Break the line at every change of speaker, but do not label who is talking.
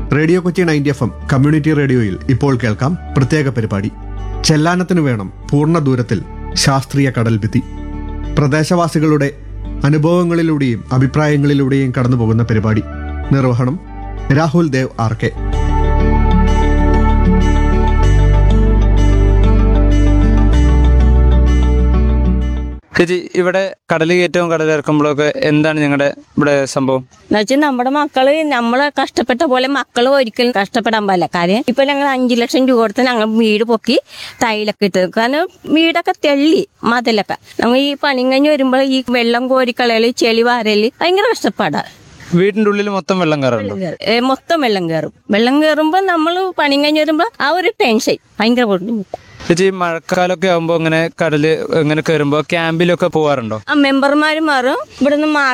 radio Kochi ninety F M community റേഡിയോയിൽ ഇപ്പോൾ കേൾക്കാം പ്രത്യേക പരിപാടി ചെല്ലാനത്തിനു വേണം പൂർണ്ണ ദൂരത്തിൽ ശാസ്ത്രീയ കടൽഭിത്തി പ്രദേശവാസികളുടെ അനുഭവങ്ങളിലൂടെയും അഭിപ്രായങ്ങളിലൂടെയും കടന്നുപോകുന്ന പരിപാടി നിർവഹണം രാഹുൽ ദേവ് ആർ കെ
ചേച്ചി ഇവിടെ കടൽ കയറ്റവും കടലിറക്കുമ്പോഴൊക്കെ എന്താണ് ഞങ്ങളുടെ ഇവിടെ സംഭവം
എന്നുവെച്ചാൽ നമ്മുടെ മക്കള് നമ്മളെ കഷ്ടപ്പെട്ട പോലെ മക്കൾ ഒരിക്കലും കഷ്ടപ്പെടാൻ പാടില്ല കാര്യം ഇപ്പൊ ഞങ്ങൾ അഞ്ചു ലക്ഷം രൂപ കൊടുത്ത് ഞങ്ങൾ വീട് പൊക്കി ടൈലൊക്കെ ഇട്ട് കാരണം വീടൊക്കെ തെള്ളി മതിലൊക്കെ നമ്മൾ ഈ പണി കഴിഞ്ഞ് വരുമ്പോൾ ഈ വെള്ളം കോരിക്കളയല് ചെളി വാരല് ഭയങ്കര കഷ്ടപ്പാടാ
വീടിന്റെ ഉള്ളിൽ മൊത്തം വെള്ളം കയറുണ്ടോ
ഏ, മൊത്തം വെള്ളം കയറും വെള്ളം കയറുമ്പോൾ നമ്മൾ പണി കഴിഞ്ഞ് വരുമ്പോൾ ആ ഒരു ടെൻഷൻ ഭയങ്കര ബുദ്ധിമുട്ട്
ചേച്ചി മഴക്കാലമൊക്കെ ആകുമ്പോൾ ഇങ്ങനെ കടല് ഇങ്ങനെ കയറുമ്പോൾ ക്യാമ്പിലൊക്കെ പോവാറുണ്ടോ
ആ മെമ്പർമാര് മാറും ഇവിടുന്ന് മാറി